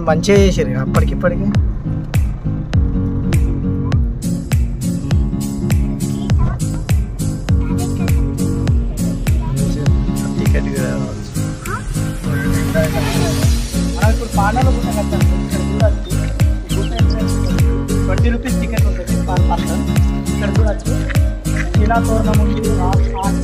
మంచిగా చేసారు ఇక అప్పటికిప్పటికి టికెట్ కూడా రావచ్చు. మనం ఇప్పుడు పాండాలో గుట్ట కట్టాలి ఇక్కడ చూడొచ్చు ఈ గుట్ట ఎంట్రన్స్ ట్వంటీ రూపీస్ టికెట్ ఉంటుంది పర్ పర్సన్ ఇక్కడ చూడొచ్చు ఇలా తోరణం ఉంది రాక్ ఆర్ట్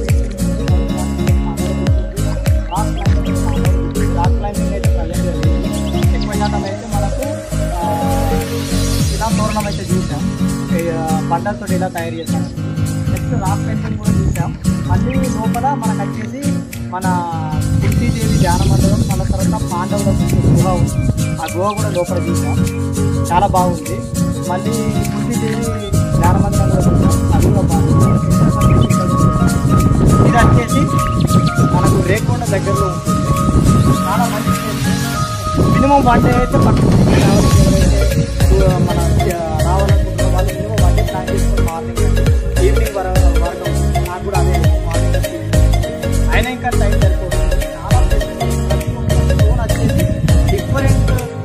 రాక్ క్లైంబింగ్ అయితే ప్రజెంట్ ఎక్కువ శాతం అయితే మనకు ఆ, ఇలా తోరణం అయితే చూసాం ఈ, ఆ, బండలతో ఇలా తయారు చేసాం నెక్స్ట్ రాక్ క్లైంబింగ్ కూడా చూసాం మళ్ళీ లోపల మనకు వచ్చేసి మన కుంతీదేవి ధ్యాన మందిరం మళ్ళీ తర్వాత పాండవుల గుహ ఉంది ఆ గుహ కూడా లోపల చూసాం చాలా బాగుంది మళ్ళీ కుంతీదేవి ధ్యాన మందిరం కూడా చూసాం అది కూడా బాగుంది ఇది వచ్చేసి మనకు రేకొండ దగ్గరలో ఉంటుంది చాలా మంచి మినిమం వన్ డే అయితే పట్టుకుంటుంది కాబట్టి ఎవరైతే ఆ, మన ఆ, రావాలనుకుంటున్న వాళ్ళు మినిమం వన్ డే ప్లాన్ చేసుకుని మార్నింగ్ ఈవినింగ్ వరకు వరకు అవుతుంది. నాకు కూడా అదే మార్నింగ్ అయినా ఇంకా టైం సరిపోతుంది చాలా ప్లేసెస్ ప్రతి ఒక్క స్టోన్ వచ్చేసి డిఫరెంట్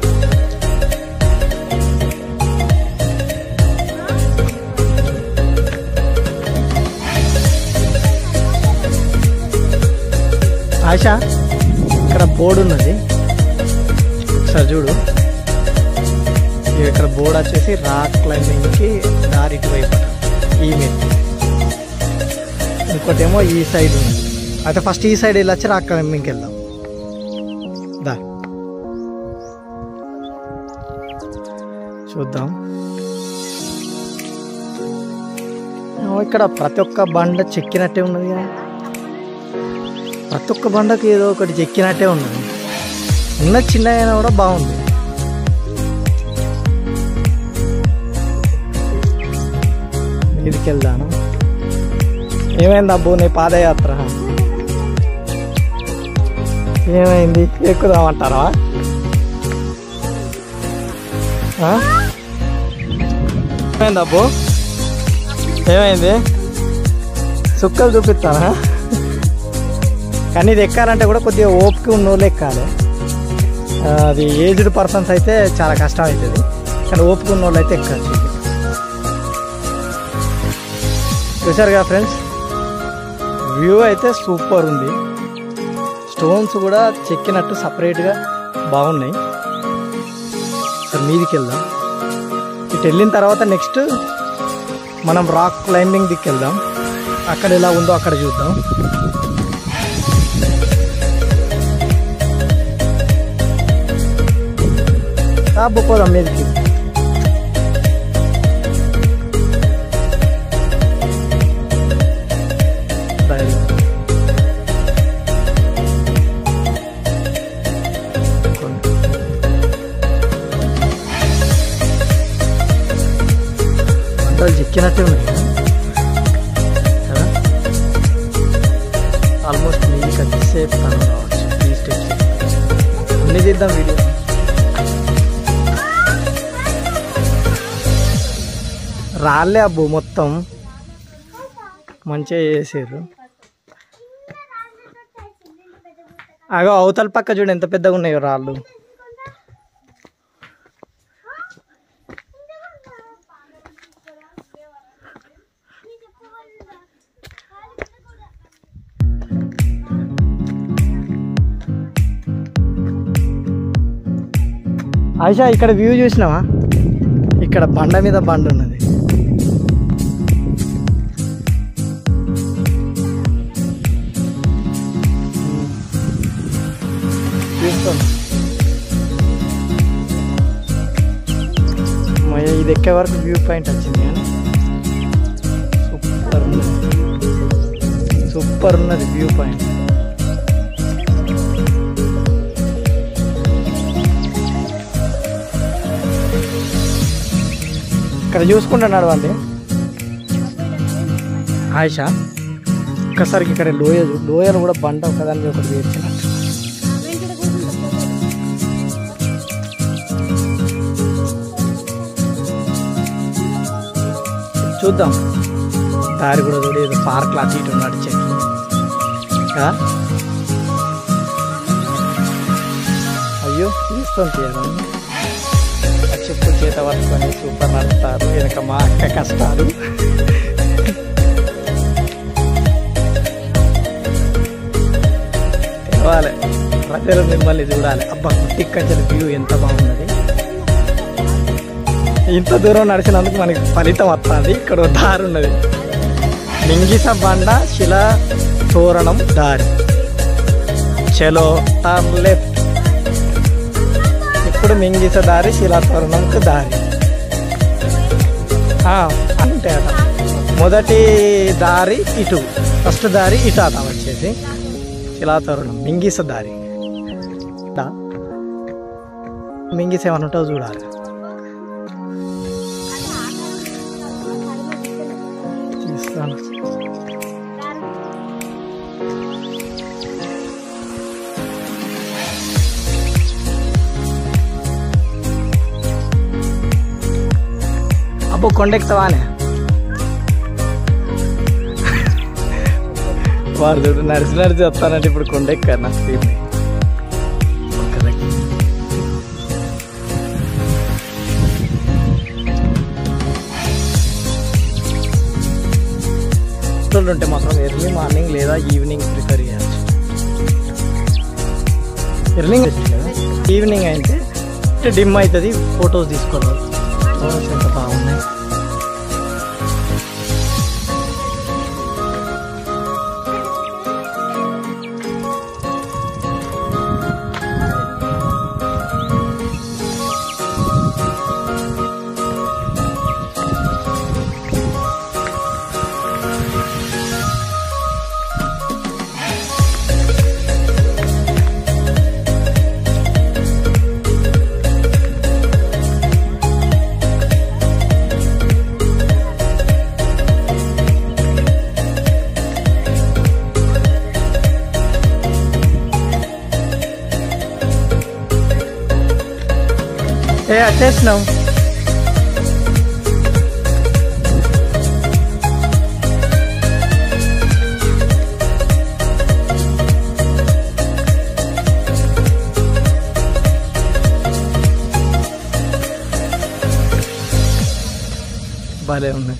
ఆశ ఇక్కడ బోర్డు ఉన్నది ఒకసారి చూడు ఇక ఇక్కడ బోర్డు వచ్చేసి రాక్ క్లైంబింగ్కి దారి ఇటువైపు ఈ మీద ఇంకోటేమో ఈ సైడ్ ఉంది అయితే ఫస్ట్ ఈ సైడ్ వెళ్ళొచ్చి రాక్ క్లైంబింగ్కి వెళ్దాం దా చూద్దాం ఏమో ఇక్కడ ప్రతి ఒక్క బండ చెక్కినట్టే ఉన్నది కదా ప్రతి ఒక్క బండకు ఏదో ఒకటి చెక్కినట్టే ఉన్నది ఉన్న చిన్న అయినా కూడా బాగుంది మీదికి వెళ్దాను ఏమైంది అబ్బు నీ పాదయాత్ర ఏమైంది ఎక్కుదామంటారా ఆ? ఏమైంది అబ్బు ఏమైంది సుక్కలు చూపిస్తానా కానీ ఇది ఎక్కాలంటే కూడా కొద్దిగా ఓపిక ఉన్న వాళ్ళు ఎక్కాలి ఆ, అది ఏజ్డ్ పర్సన్స్ అయితే చాలా కష్టం అవుతుంది కానీ ఓపిక ఉన్న వాళ్ళు అయితే ఎక్కచ్చు ఇది. చూసారుగా ఫ్రెండ్స్ వ్యూ అయితే సూపర్ ఉంది స్టోన్స్ కూడా చెక్కినట్టు సపరేట్గా బాగున్నాయి సో మీదికి వెళ్దాం ఇటు వెళ్ళిన తర్వాత నెక్స్ట్ మనం రాక్ క్లైంబింగ్ దిక్కు వెళ్దాం అక్కడ ఎలా ఉందో అక్కడ చూద్దాం పోదాం మీదకి రైలు. మంటలు చిక్కినట్టే ఉన్నాయి కదా ఆల్మోస్ట్ మీకు సేఫ్ తను రావచ్చు ఈ స్టెప్స్ అన్నీ తీద్దాం వీడియో రాళ్ళే అబ్బు మొత్తం మంచిగా చేసారు అగో అవతల పక్క చూడు ఎంత పెద్దగా ఉన్నాయో రాళ్ళు ఆయిషా ఇక్కడ వ్యూ చూసినావా ఇక్కడ బండ మీద బండ ఉన్నది చూస్తాను మయ ఇది ఎక్కే వరకు వ్యూ పాయింట్ వచ్చింది కానీ సూపర్ ఉన్నది సూపర్ ఉన్నది వ్యూ పాయింట్ ఇక్కడ చూసుకుంటా నడవండి ఆయిషా ఒక్కసారికి ఇక్కడ లోయ చూ- లోయలు కూడా బండ ఒకదాని మీద ఒకటి వేర్చినట్టు చూద్దాం దారి కూడా చూడు ఏదో పార్క్ అటు ఇటు నడిచే కదా అయ్యో తీస్తాం తీయడం చెప్పు చేత పట్టుకొని సూపర్ నడుస్తారు వెనక మా అక్క కష్టాలు తెలవాలి ప్రజలు మిమ్మల్ని చూడాలి అబ్బా గుట్టిక్కడి వ్యూ ఎంత బాగున్నది ఇంత దూరం నడిచినందుకు మనకి ఫలితం వస్తుంది ఇక్కడ ఒక దారి ఉన్నది మింగిస బండ శిల తోరణం దారి చలో టర్న్ లెఫ్ట్ ఇప్పుడు మింగిస దారి శిలా తోరణంకు దారి ఆ, అంతే అట మొదటి దారి ఇటు ఫస్ట్ దారి ఇటు అట వచ్చేసి శిలాతోరణం మింగిస దారి దా. మింగిస ఏమన్నా ఉంటుందో చూడాలి తీస్తాను అబ్బో కొండెక్కుతావానే వాడు చూడు నడిచి నడిచి వస్తానంటే ఇప్పుడు కొండెక్కారు నా స్పీడ్ ఉంటే మాత్రం ఎర్లీ మార్నింగ్ లేదా ఈవినింగ్ ప్రిఫర్ చేయొచ్చు ఎర్లింగ్ కదా ఈవినింగ్ అయితే డిమ్ అవుతుంది ఫొటోస్ తీసుకోవాలి ఫొటోస్ ఎంత బాగున్నాయి ఏ వచ్చేసినాం భలే ఉన్నాయి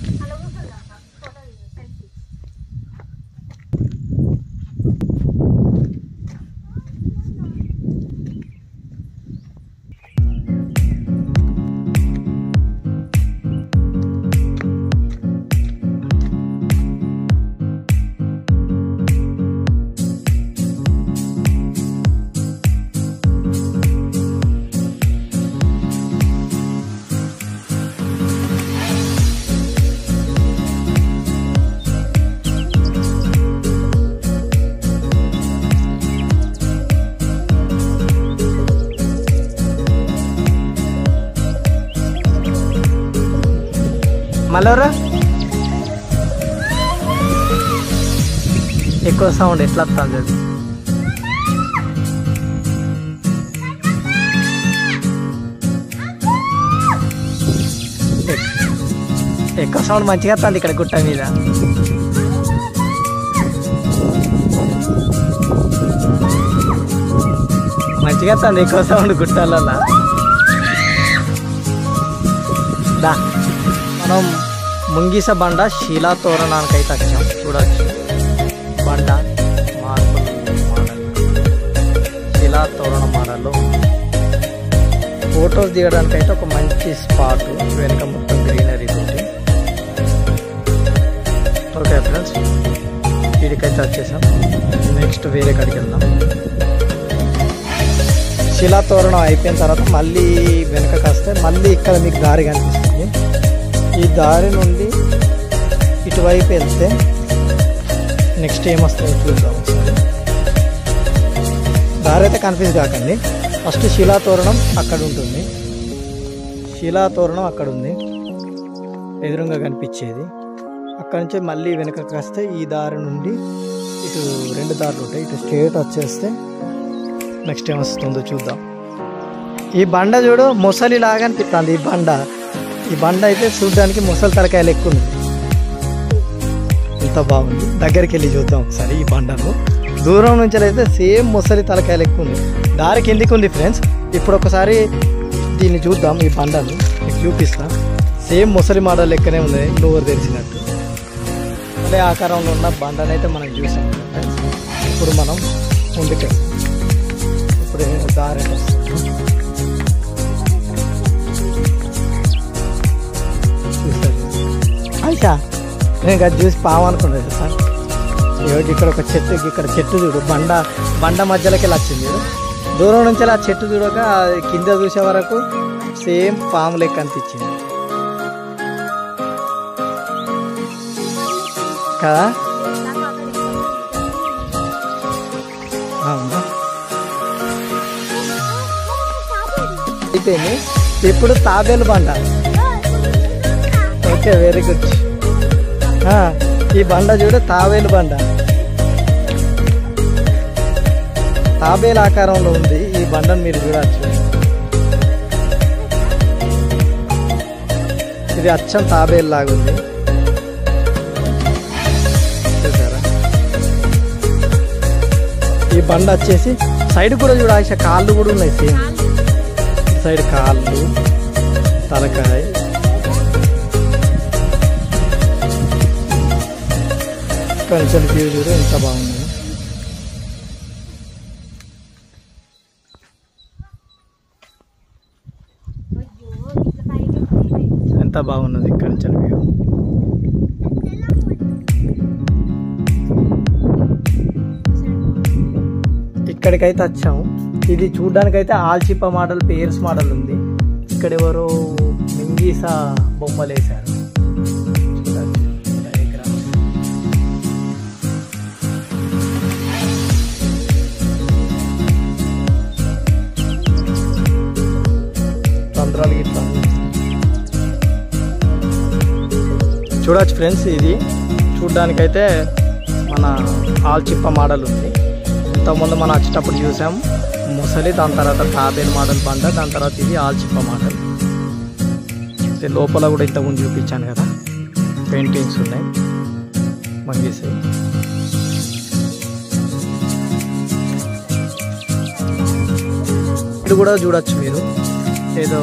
మళ్ళవరా ఎక్కువ సౌండ్ ఎట్లా వస్తుంది అది? ఎక్- ఎక్కువ సౌండ్ మంచిగా వస్తుంది ఇక్కడ గుట్ట మీద మంచిగా వస్తుంది ఎక్కువ సౌండ్ గుట్టలలో దా మనం ముంగిస బండ శిలా తోరణానికి అయితే వచ్చాం చూడొచ్చు బండ మార్బల్ మోడల్ శిలా తోరణ మోడల్లో ఫొటోస్ దిగడానికి అయితే ఒక మంచి స్పాట్ వెనుక మొత్తం గ్రీనరీ తోటి ఓకే ఫ్రెండ్స్ వీడికైతే వచ్చేసాం నెక్స్ట్ వేరే కాడికి వెళ్దాం శిలా తోరణం అయిపోయిన తర్వాత మళ్ళీ వెనకకి వస్తే మళ్ళీ ఇక్కడ మీకు దారి కనిపిస్తుంది ఈ దారి నుండి ఇటువైపు వెళ్తే నెక్స్ట్ ఏమొస్తుందో చూద్దాం ఒకసారి దారి అయితే కన్ఫ్యూజ్ కాకండి ఫస్ట్ శిలాతోరణం అక్కడ ఉంటుంది శిలాతోరణం అక్కడ ఉంది ఎదురుగా కనిపించేది అక్కడ నుంచి మళ్ళీ వెనకకి వస్తే ఈ దారి నుండి ఇటు రెండు దారులు ఉంటాయి ఇటు స్ట్రేట్ వచ్చేస్తే నెక్స్ట్ ఏమొస్తుందో చూద్దాం ఈ బండ చూడు ముసలి లాగా అనిపిస్తుంది ఈ బండ ఈ బండ అయితే చూడడానికి ముసలి తలకాయలు ఎక్కువ ఉంది ఎంత బాగుంది దగ్గరికి వెళ్ళి చూద్దాం ఒకసారి ఈ బండను దూరం నుంచి అయితే సేమ్ ముసలి తలకాయలు ఎక్కువ ఉంది దారి కిందికి ఉంది ఫ్రెండ్స్ ఇప్పుడు ఒకసారి దీన్ని చూద్దాం ఈ బండను మీకు చూపిస్తా సేమ్ ముసలి మోడల్ లెక్కనే ఉంది నోరు తెలిసినట్టు అదే ఆకారంలో ఉన్న బండనైతే మనం చూసాం ఫ్రెండ్స్. ఇప్పుడు మనం ముందుకు ఇప్పుడు దారి ఎటు వస్తుంది? చూసారు అయిషా నేను అది చూసి పాము అనుకున్నాను సార్ ఇవ్వకి ఇక్కడ ఒక చెట్టు ఇక్కడ చెట్టు చూడు బండ బండ మధ్యలోకి వెళ్ళి వచ్చింది చూడు. దూరం నుంచి ఆ చెట్టు చూడక అది కింద చూసే వరకు సేమ్ పాము లెక్క అనిపించింది కదా అవునా అయిపోయింది ఇప్పుడు తాబేలు బండ ఓకే వెరీ గుడ్ ఈ బండ చూడు తాబేలు బండ తాబేలు ఆకారంలో ఉంది ఈ బండను మీరు చూడవచ్చు ఇది అచ్చం తాబేలు లాగుంది చూసారా ఈ బండ వచ్చేసి సైడ్ కూడా చూడ ఆశ కాళ్ళు కూడా ఉన్నాయి సేమ్ సైడ్ కాళ్ళు తలకాయ కొంచెం వ్యూ చూడు ఎంత బాగుంది ఎంత బాగున్నది ఇక్కడ నుంచి వ్యూ ఇక్కడికైతే వచ్చాము ఇది చూడ్డానికైతే ఆల్చిప్ప మోడల్ పేర్స్ మోడల్ ఉంది ఇక్కడ ఎవరో మింగీసా బొమ్మలు వేశారు చూడొచ్చు diagram. రంధ్రాలు గిట్లా చూడొచ్చు ఫ్రెండ్స్ ఇది చూడ్డానికైతే మన ఆల్చిప్ప మోడల్ ఉంది ఇంతకుముందు మనం వచ్చేటప్పుడు చూసాం ముసలి దాని తర్వాత తాబేలు మోడల్ బండ దాని తర్వాత ఇది ఆల్చిప్ప మోడల్ ఇది లోపల కూడా ఇంతకుముందు చూపించాను కదా పెయింటింగ్స్ ఉన్నాయి మంగేసాయి ఇది కూడా చూడొచ్చు మీరు ఏదో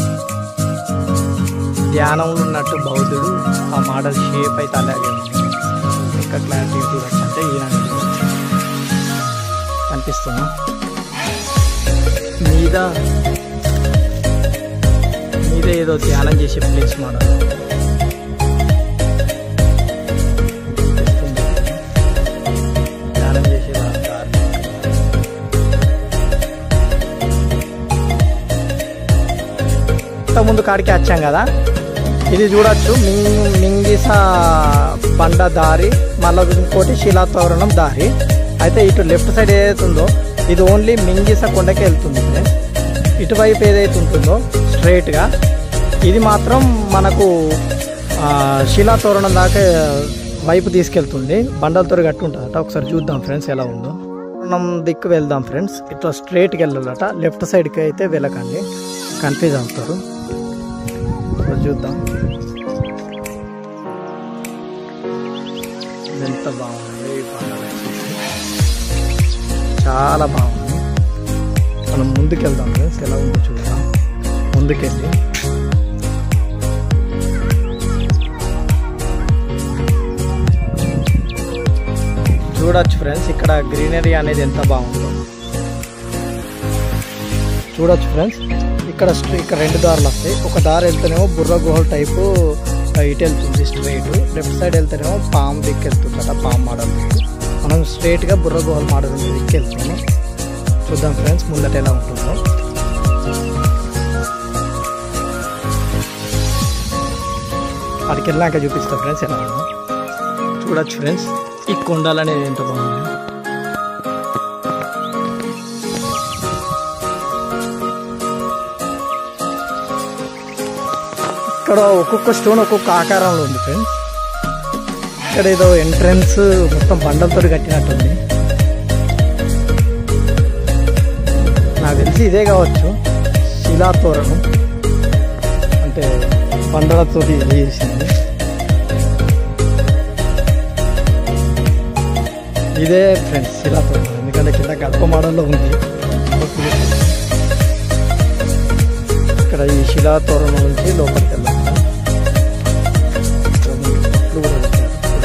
ధ్యానంలో ఉన్నట్టు బౌద్ధుడు ఆ మోడల్ షేప్ అయితే అలాగే ఉంది ఇంకా క్లారిటీ చూడొచ్చు అంటే ఈయన కనిపిస్తున్నా మీద మీద ఏదో ధ్యానం చేసే ప్లేస్ మోడల్ ధ్యానం చేసే ముందు కాడికి వచ్చాం కదా ఇది చూడొచ్చు మింగ్ మింగిస బండ దారి మళ్ళీ ఇంకోటి శిలాతోరణం దారి అయితే ఇటు లెఫ్ట్ సైడ్ ఏదైతే ఉందో ఇది ఓన్లీ మింగిస కొండకే వెళ్తుంది ఫ్రెండ్స్ ఇటువైపు ఏదైతే ఉంటుందో స్ట్రైట్గా ఇది మాత్రం మనకు ఆ, శిలాతోరణం దాకా వైపు తీసుకెళ్తుంది బండలతో గట్టి ఉంటుందట ఒకసారి చూద్దాం ఫ్రెండ్స్ ఎలా ఉందో మనం దిక్కు వెళ్దాం ఫ్రెండ్స్ ఇట్లా స్ట్రైట్కి వెళ్ళాలట లెఫ్ట్ సైడ్కి అయితే వెళ్ళకండి కన్ఫ్యూజ్ అవుతారు ఇప్పుడు చూద్దాం ఎంత బాగుంది ఈ పండుగ వచ్చేసి. చాలా బాగుంది మనం ముందుకు వెళ్దాం ఫ్రెండ్స్ ఎలా ఉందో చూద్దాం ముందుకెళ్ళి చూడొచ్చు ఫ్రెండ్స్ ఇక్కడ గ్రీనరీ అనేది ఎంత బాగుందో చూడొచ్చు ఫ్రెండ్స్ ఇక్కడ స్ట్రీ- ఇక్కడ రెండు దారులు వస్తాయి ఒక దారి వెళ్తేనేమో బుర్ర గుహల టైపు ఆ, ఇటు వెళ్తుంది స్ట్రైట్ లెఫ్ట్ సైడ్ వెళ్తేనేమో పామ్ దిక్కు వెళ్తుందట పామ్ మోడల్ దిక్కు మనం స్ట్రైట్గా బుర్ర గుహల మోడల్ ఉంది దిక్కు వెళ్తున్నాము చూద్దాం ఫ్రెండ్స్ ముందట ఎలా ఉంటుందో అక్కడికి వెళ్ళాక చూపిస్తా ఫ్రెండ్స్ ఎలా ఉందో చూడొచ్చు ఫ్రెండ్స్ ఈ కొండలు అనేది ఎంత బాగుంది ఇక్కడ ఒక్కొక్క స్టోన్ ఒక్కొక్క ఆకారంలో ఉంది ఫ్రెండ్స్ ఇక్కడ ఏదో ఎంట్రన్స్ మొత్తం బండలతో కట్టినట్టుంది నాకు తెలిసి ఇదే కావచ్చు శిలాతోరణం అంటే బండలతో చేసింది ఇదే ఫ్రెండ్స్ శిలాతోరణం ఎందుకంటే కింద గడప మోడల్లో ఉంది ఇక్కడ ఈ శిలా తోరణం నుంచి లోపలికి వెళ్ళాలి ఇక్కడ మెట్లు కూడా పెట్టారు.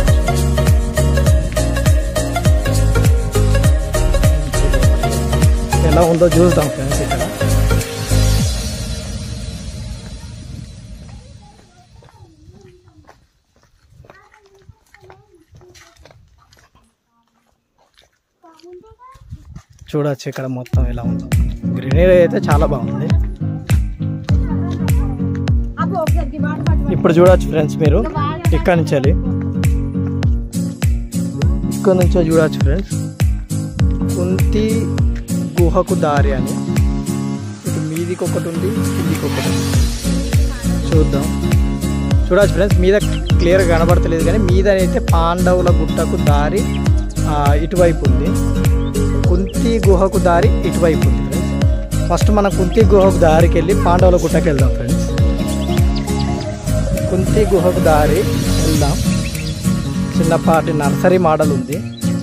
ఎలా ఉందో చూద్దాం ఫ్రెండ్స్ ఇక్కడ చూడొచ్చు ఇక్కడ మొత్తం ఎలా ఉందో గ్రీనరీ అయితే చాలా బాగుంది ఇప్పుడు చూడొచ్చు ఫ్రెండ్స్ మీరు ఇక్కడ నుంచి వెళ్ళి ఇక్కడ నుంచో చూడొచ్చు ఫ్రెండ్స్ కుంతి గుహకు దారి అని ఇటు మీదికి ఒకటి ఉంది కిందికి ఒకటి ఉంది చూద్దాం చూడొచ్చు ఫ్రెండ్స్ మీద క్లియర్గా కనబడతలేదు కానీ మీద అయితే పాండవుల గుట్టకు దారి ఆ, ఇటువైపు ఉంది కుంతి గుహకు దారి ఇటువైపు ఉంది ఫ్రెండ్స్ ఫస్ట్ మనం కుంతి గుహకు దారికి వెళ్ళి పాండవుల గుట్టకి వెళ్దాం ఫ్రెండ్స్ కుంతి గుహకు దారి వెళ్దాం చిన్నపాటి నర్సరీ మోడల్ ఉంది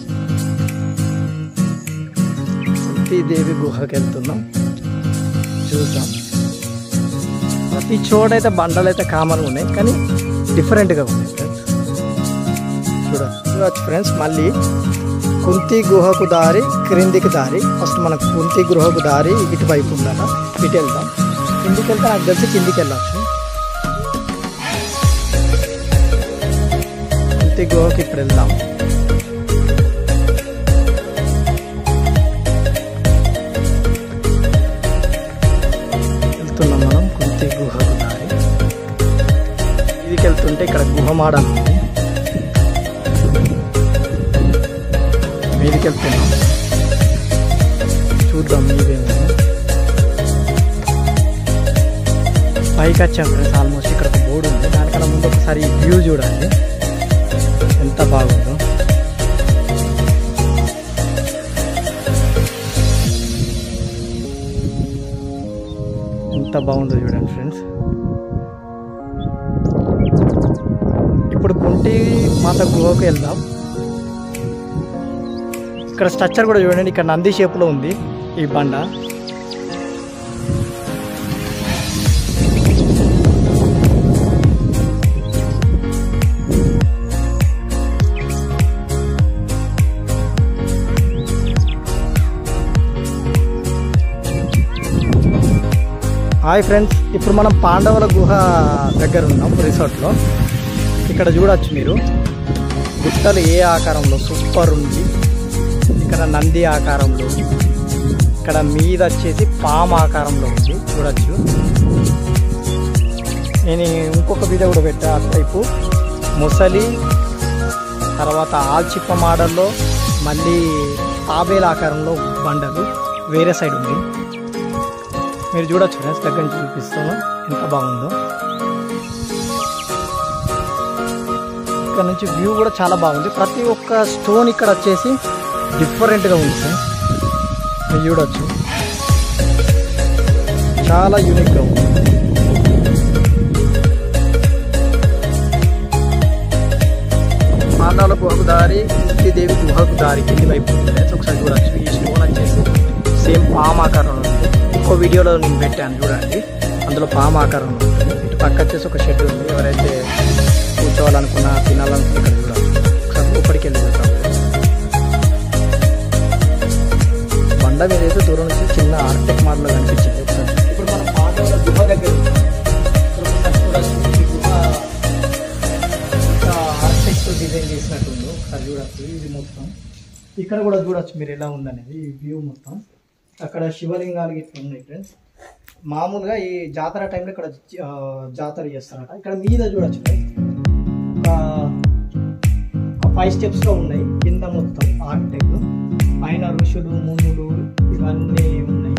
కుంతీదేవి గుహకి వెళ్తున్నాం చూద్దాం ప్రతి చోట అయితే బండలు అయితే కామన్గా ఉన్నాయి కానీ డిఫరెంట్గా ఉన్నాయి ఫ్రెండ్స్ చూడచ్చు చూడచ్చు ఫ్రెండ్స్ మళ్ళీ కుంతి గుహకు దారి క్రిందికి దారి ఫస్ట్ మనకు కుంతి గుహకు దారి ఇటువైపు ఉందట ఇటు వెళ్దాం కిందికి వెళ్తే నాకు తెలిసి కిందికి వెళ్ళచ్చు కుంతి గుహకి ఇప్పుడు వెళ్దాం వెళ్తున్నాం మనం కుంతి గుహకు దారి ఇదికి వెళ్తుంటే ఇక్కడ గుహ మాడల్ ఉంది మీదికి వెళ్తున్నాం చూద్దాం మీదేమో పైకి వచ్చాం ఫ్రెండ్స్ ఆల్మోస్ట్ ఇక్కడ ఒక బోర్డు ఉంది దానికన్నా ముందు ఒకసారి వ్యూ చూడండి ఎంత బాగుందో ఎంత బాగుందో చూడండి ఫ్రెండ్స్ ఇప్పుడు కుంటి మాత గుహకు వెళ్దాం ఇక్కడ స్ట్రక్చర్ కూడా చూడండి ఇక్కడ నంది షేప్లో ఉంది ఈ బండ హాయ్ ఫ్రెండ్స్ ఇప్పుడు మనం పాండవుల గుహ దగ్గర ఉన్నాం రిసార్ట్లో ఇక్కడ చూడొచ్చు మీరు గుట్టలు ఏ ఆకారంలో సూపర్ ఉంది ఇక్కడ నంది ఆకారంలో ఇక్కడ మీద వచ్చేసి పామ్ ఆకారంలో ఉంది చూడొచ్చు నేను ఇంకొక వీడియో కూడా పెట్టా అటువైపు ముసలి తర్వాత ఆల్చిప్ప మోడల్లో మళ్ళీ తాబేల ఆకారంలో బండలు వేరే సైడ్ ఉంది మీరు చూడొచ్చు ఫ్రెండ్స్ దగ్గర నుంచి చూపిస్తాను ఎంత బాగుందో ఇక్కడ నుంచి వ్యూ కూడా చాలా బాగుంది ప్రతి ఒక్క స్టోన్ ఇక్కడ వచ్చేసి డిఫరెంట్గా ఉంది ఫ్రెండ్స్ మీరు చూడొచ్చు చాలా యూనిక్గా ఉంది పాండవుల గుహకు దారి దేవి గుహకు దారి కింది వైపు ఉంది ఫ్రెండ్స్ ఒకసారి చూడొచ్చు ఈ స్టోన్ వచ్చేసి సేమ్ పామ్ ఆకారంలో ఉంది ఇంకో వీడియోలో నేను పెట్టాను చూడండి అందులో పామ్ ఆకారంలో ఉంటుంది ఇటు పక్క వచ్చేసి ఒక షెడ్ ఉంది ఎవరైతే కూర్చోవాలనుకున్నా తినాలనుకున్నా ఇక్కడ చూడాలి ఒకసారి లోపలికి వెళ్ళి చూద్దాం బండ మీద అయితే దూరం నుంచి చిన్న ఆర్టెక్ మోడల్ కనిపించింది ఒకసారి ఇప్పుడు మనం పాండవుల గుహ దగ్గర ఉన్నాం. ఇక్కడ ఒకసారి చూడొచ్చు ఈ గుహ ఆర్టెక్ట్ డిజైన్ చేసినట్టుంది ఒకసారి చూడొచ్చు ఇది మొత్తం ఇక్కడ కూడా చూడొచ్చు మీరు ఎలా ఉందనేది ఈ వ్యూ మొత్తం అక్కడ శివలింగాలు ఇట్లా ఉన్నాయి ఫ్రెండ్స్ మామూలుగా ఈ జాతర టైంలో ఇక్కడ ఆ, జాతర చేస్తారట ఇక్కడ మీద చూడొచ్చు friends. ఒక ఫైవ్ స్టెప్స్ లో ఉన్నాయి కింద మొత్తం ఆర్టెక్ పైన ఋషులు మునులు ఇవన్నీ ఉన్నాయి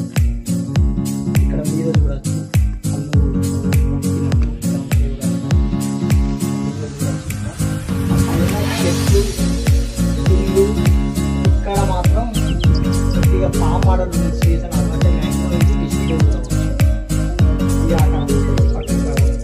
ఇక్కడ మీద చూడొచ్చు వాళ్ళు మొక్కినట్టు ఇక్కడ దేవుడు ఇక్కడ చూడొచ్చు ఇక్కడ. పైన చెట్లు ఇల్లు ఇక్కడ మాత్రం కొద్దిగా పామాడలు సీజన్ అవ్వంటే మ్యాక్సిమం ఎగ్జిబిషన్ ఈ ఆట పక్కన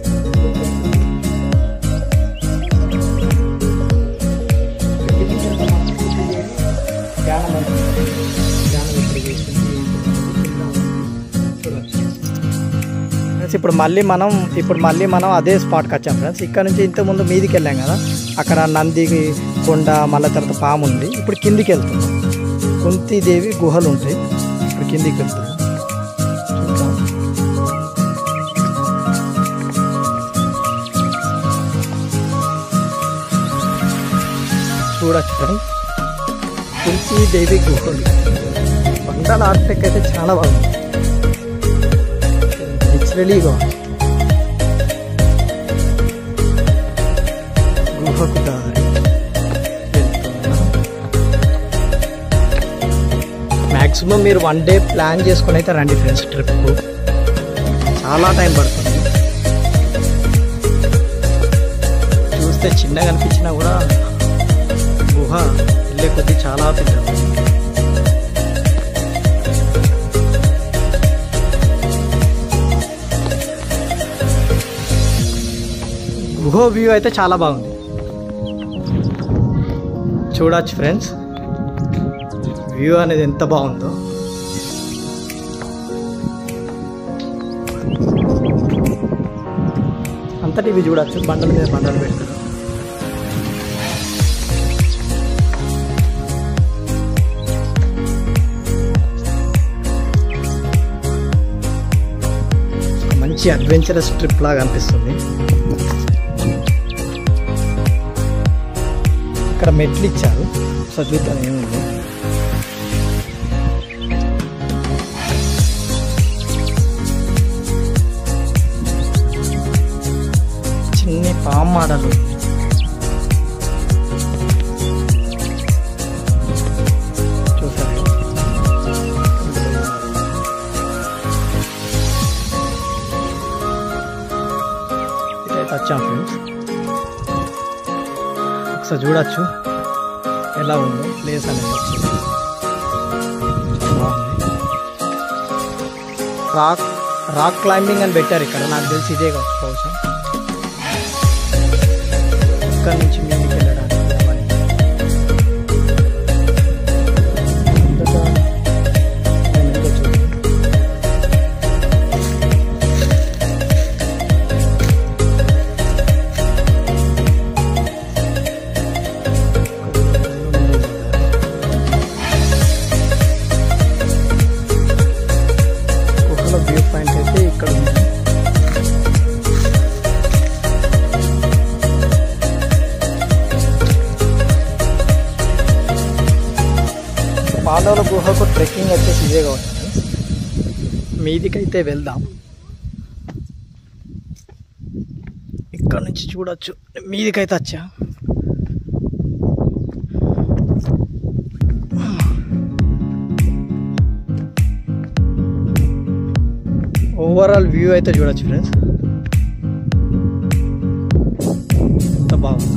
ధ్యానం ధ్యానం ఇక్కడ చేసింది చూడొచ్చు ఫ్రెండ్స్ ఇప్పుడు మళ్ళీ మనం ఇప్పుడు మళ్ళీ మనం అదే స్పాట్కి వచ్చాం ఫ్రెండ్స్ ఇక్కడ నుంచి ఇంతకుముందు మీదికి వెళ్ళాం కదా అక్కడ నంది కొండ మళ్ళీ తర్వాత పాము ఉంది ఇప్పుడు కిందికి వెళ్తున్నాం కుంతీదేవి గుహలు ఉంటాయి ఇప్పుడు కిందికి వెళ్తున్నాం చూద్దాం చూడచ్చు ఫ్రెండ్స్ కుంతీదేవి గుహలు బండాల ఆర్టెక్ అయితే చాలా బాగుంది లిటరలీ బాగుంది గుహకు దారి మ్యాక్సిమం మీరు వన్ డే ప్లాన్ చేసుకుని అయితే రండి ఫ్రెండ్స్ ట్రిప్కు చాలా టైం పడుతుంది చూస్తే చిన్నగా అనిపించినా కూడా గుహ వెళ్ళే కొద్దీ చాలా పెద్దది గుహ వ్యూ అయితే చాలా బాగుంది చూడొచ్చు ఫ్రెండ్స్ వ్యూ అనేది ఎంత బాగుందో అంతటి ఇవి చూడొచ్చు బండల మీద బండలు పెడతారు మంచి అడ్వెంచరస్ ట్రిప్ లాగా అనిపిస్తుంది ఇక్కడ మెట్లు ఇచ్చారు సో చూద్దాం ఏముంది చిన్ని పాము మాడలు చూసారు ఇదైతే వచ్చాం ఫ్రెండ్స్ ఒకసారి చూడొచ్చు ఎలా ఉందో ప్లేస్ అనేది వచ్చింది బాగుంది రాక్ రాక్ క్లైంబింగ్ అని పెట్టారు ఇక్కడ నాకు తెలిసి ఇదే కావచ్చు బహుశా ఇక్కడ నుంచి మీదికి వెళ్ళడానికి అవన్నీ. అంతటా నేను ఇంకా చూడలేదు. గుహల వ్యూ పాయింట్ అయితే ఇక్కడ ఉంది పాండవుల గుహకు ట్రెక్కింగ్ వచ్చేసి ఇదే కావచ్చు మీదికైతే వెళ్దాం ఇక్కడ నుంచి చూడొచ్చు మీదికైతే వచ్చా ఓవరాల్ వ్యూ అయితే చూడొచ్చు ఫ్రెండ్స్ ఎంత బాగుంది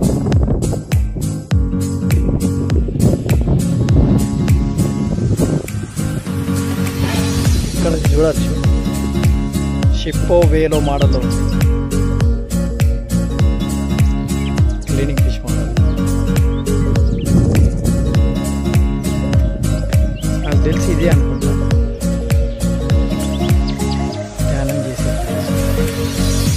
ఇక్కడ చూడొచ్చు షిప్పో వేలో మోడల్ ఉంది క్లీనింగ్ ఫిష్ మోడల్ నాకు తెలిసి ఇదే అనుకుంటా ధ్యానం చేసే place.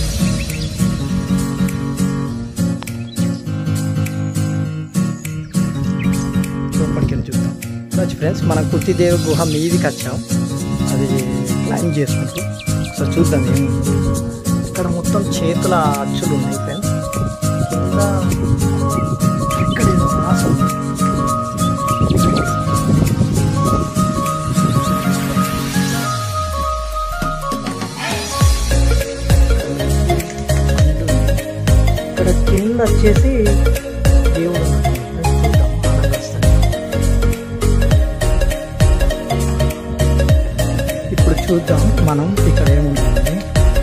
లోపలికి వెళ్ళి చూద్దాం చూడొచ్చు ఫ్రెండ్స్ మనం కుర్తిదేవి గుహ మీదికి వచ్చాం అది క్లైమ్ చేసుకుంటూ ఒకసారి చూద్దాం ఏముంది ఇక్కడ మొత్తం చేతుల అచ్చులు ఉన్నాయి ఫ్రెండ్స్ కింద ఇక్కడ ఏదో రాసి ఉంది. ఇక్కడ కింద వచ్చేసి దేవుడు ఉన్నాడు. చూద్దాం ఆనందం వస్తుంది. ఇప్పుడు చూద్దాం మనం ఇక్కడ ఏముంటుంది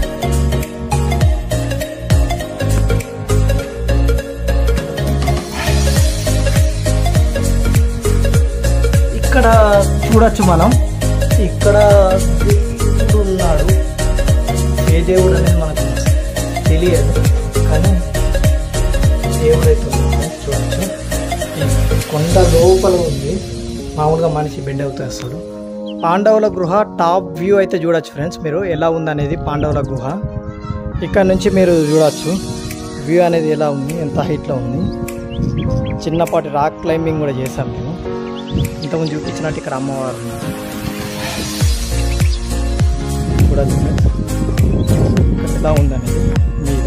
ఇక్కడ చూడొచ్చు మనం ఇక్కడ దేవుడు ఉన్నాడు ఏ దేవుడు అనేది మనకు తెలియదు కానీ దేవుడు అయితే ఉన్నాడు చూడొచ్చు ఈ కొండ లోపల ఉంది మామూలుగా మనిషి బెండ్ అవుతూ వస్తాడు పాండవుల గృహ టాప్ వ్యూ అయితే చూడొచ్చు ఫ్రెండ్స్ మీరు ఎలా ఉందనేది పాండవుల గుహ ఇక్కడ నుంచి మీరు చూడొచ్చు వ్యూ అనేది ఎలా ఉంది ఎంత హైట్లో ఉంది చిన్నపాటి రాక్ క్లైంబింగ్ కూడా చేశాం మేము ఇంతకుముందు చూపించినట్టు ఇక్కడ అమ్మవారు ఉన్నారు. చూడొచ్చు ఫ్రెండ్స్ ఇక్కడ ఎలా ఉందనేది మీద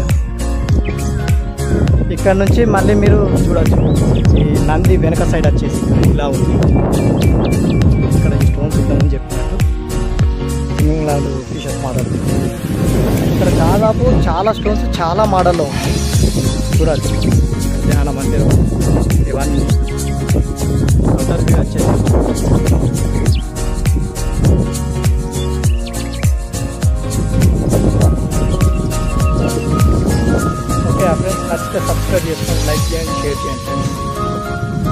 ఇక్కడ నుంచి మళ్ళీ మీరు చూడొచ్చు ఈ నంది వెనక సైడ్ వచ్చేసి ఇలా ఉంది ఇక్కడ ఈ స్టోన్స్ ఉందని చెప్పినట్టు ఇంగ్లాండ్ ఫిషెస్ మోడల్ ఇక్కడ దాదాపు చాలా స్టోన్స్ చాలా మోడల్లో ఉన్నాయి చూడొచ్చు ధ్యాన మందిరం ఇవన్నీ అవుటర్ వ్యూ వచ్చేసి ఓకే ఫ్రెండ్స్ నచ్చితే సబ్స్క్రైబ్ చేసుకోండి లైక్ చేయండి షేర్ చేయండి ఫ్రెండ్స్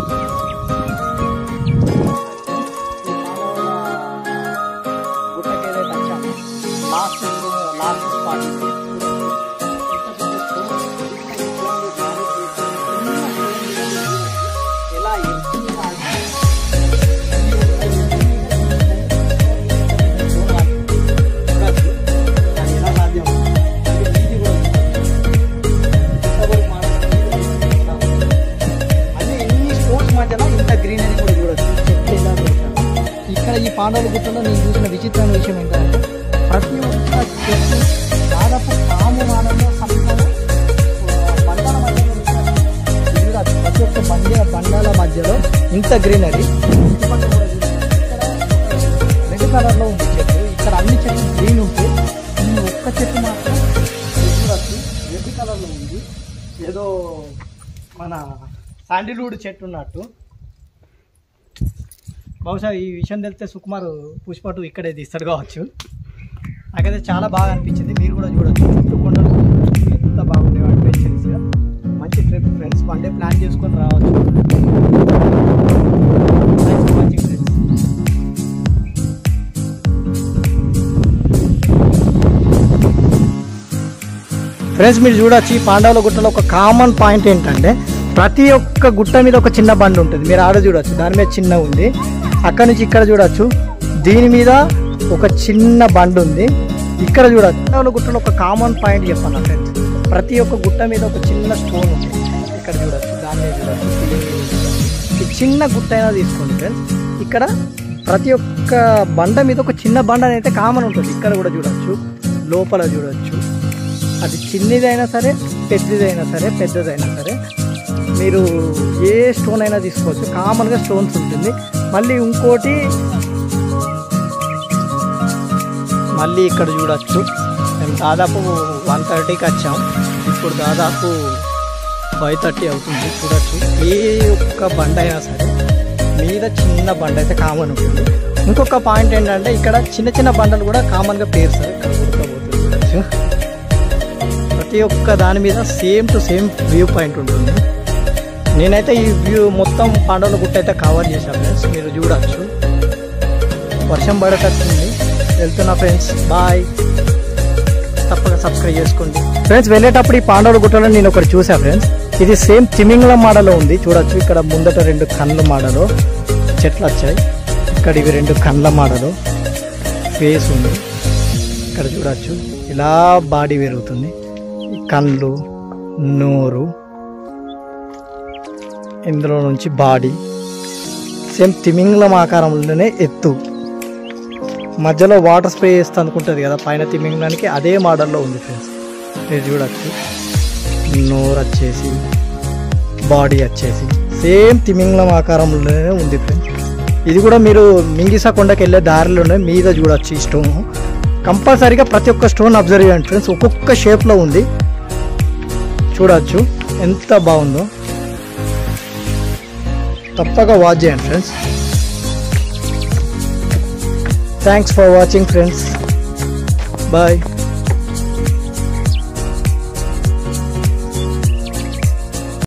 లాస్ట్ లాస్ట్ స్పాట్ ఎలా ఎలా సాధ్యం అదే ఎన్ని స్పోర్ట్స్ మధ్యలో ఇంత గ్రీన్ అని కూడా చూడొచ్చు చెట్లు ఎలా పెడతారు. ఇక్కడ ఈ పాండవుల గుట్టలో నేను చూసిన విచిత్రమైన విషయం ఏంటంటే ప్రతి ఒక్క చెట్టు దాదాపు పాము మానంలో సంతలో బండాల మధ్యలో ఉంటారు. ఇది కూడా ప్రతి ఒక్క బండి బండాల మధ్యలో ఇంత గ్రీనరీ రెడ్ కలర్లో ఉంది చెట్టు ఇక్కడ అన్ని చెట్లు గ్రీన్ ఉంటే ఈ ఒక్క చెట్టు మాత్రం చూడచ్చు రెడ్ కలర్లో ఉంది ఏదో మన శాండిల్వుడ్ చెట్టు ఉన్నట్టు బహుశా ఈ విషయం తెలిస్తే సుకుమార్ పుష్పటు ఇక్కడే తీస్తాడు కావచ్చు నాకైతే చాలా బాగా అనిపించింది మీరు కూడా చూడొచ్చు చుట్టూ కొండలు ఎంత బాగుండే అడ్వెంచర్స్ మంచి trip friends one day plan చేసుకొని రావచ్చు Thanks for watching, friends. Friends మీరు చూడొచ్చు ఈ పాండవుల గుట్టలో ఒక కామన్ పాయింట్ ఏంటంటే ప్రతి ఒక్క గుట్ట మీద ఒక చిన్న బండి ఉంటుంది మీరు ఆడ చూడొచ్చు దాని మీద చిన్న ఉంది అక్కడ నుంచి ఇక్కడ చూడొచ్చు దీని మీద ఒక చిన్న బండి ఉంది ఇక్కడ చూడొచ్చు పాండవుల గుట్టలో ఒక కామన్ పాయింట్ చెప్పాను ఫ్రెండ్స్ ప్రతి ఒక్క గుట్ట మీద ఒక చిన్న స్టోన్ ఉంది ఇక్కడ చూడొచ్చు దాని మీద చూడొచ్చు దీని మీద చూడొచ్చు. ఈ చిన్న గుట్ట అయినా తీసుకోండి ఫ్రెండ్స్ ఇక్కడ ప్రతి ఒక్క బండ మీద ఒక చిన్న బండ అయితే కామన్ ఉంటుంది ఇక్కడ కూడా చూడొచ్చు లోపల చూడొచ్చు అది చిన్నదైనా సరే పెద్దదైనా సరే పెద్దదైనా సరే మీరు ఏ స్టోన్ అయినా తీసుకోవచ్చు కామన్గా స్టోన్స్ ఉంటుంది మళ్ళీ ఇంకోటి మళ్ళీ ఇక్కడ చూడొచ్చు మేము దాదాపు వన్ థర్టీకి వచ్చాం ఇప్పుడు దాదాపు ఫైవ్ థర్టీ అవుతుంది చూడొచ్చు ఏ ఒక్క బండ అయినా సరే మీద చిన్న బండ అయితే కామన్ ఉంటుంది ఇంకొక పాయింట్ ఏంటంటే ఇక్కడ చిన్న చిన్న బండలు కూడా కామన్గా పేరుస్తారు ఇక్కడ ఉడకబోతుంది చూడొచ్చు ప్రతి ఒక్క దాని మీద same to same view point ఉంటుంది నేనైతే ఈ వ్యూ మొత్తం పాండవుల గుట్ట అయితే కవర్ చేశాను ఫ్రెండ్స్ మీరు చూడొచ్చు వర్షం పడేటట్టుంది వెళ్తున్నా ఫ్రెండ్స్ బాయ్ తప్పక సబ్స్క్రైబ్ చేసుకోండి ఫ్రెండ్స్ వెళ్ళేటప్పుడు ఈ పాండవుల గుట్టలో నేను ఒకటి చూసా ఫ్రెండ్స్ ఇది సేమ్ తిమింగళం మాడలో ఉంది చూడొచ్చు ఇక్కడ ముందట రెండు కళ్ళ మాడలో చెట్లు వచ్చాయి ఇక్కడ ఇవి రెండు కళ్ళ మాడలో ఫేస్ ఉంది ఇక్కడ చూడొచ్చు ఇలా బాడీ పెరుగుతుంది ఈ కళ్ళు నోరు ఇందులో నుంచి బాడీ సేమ్ తిమింగలం ఆకారంలోనే ఎత్తు మధ్యలో వాటర్ స్ప్రే చేస్తే అనుకుంటుంది కదా పైన తిమింగలానికి అదే మోడల్లో ఉంది ఫ్రెండ్స్ మీరు చూడొచ్చు నోరు వచ్చేసి బాడీ వచ్చేసి సేమ్ తిమింగలం ఆకారంలోనే ఉంది ఫ్రెండ్స్ ఇది కూడా మీరు మింగిసా కొండకి వెళ్ళే దారిలోనే మీద చూడొచ్చు ఈ స్టోన్ కంపల్సరీగా ప్రతి ఒక్క స్టోన్ అబ్జర్వ్ చేయండి ఫ్రెండ్స్ ఒక్కొక్క షేప్లో ఉంది చూడొచ్చు ఎంత బాగుందో తప్పక వాచ్ చేయండి friends thanks for watching friends bye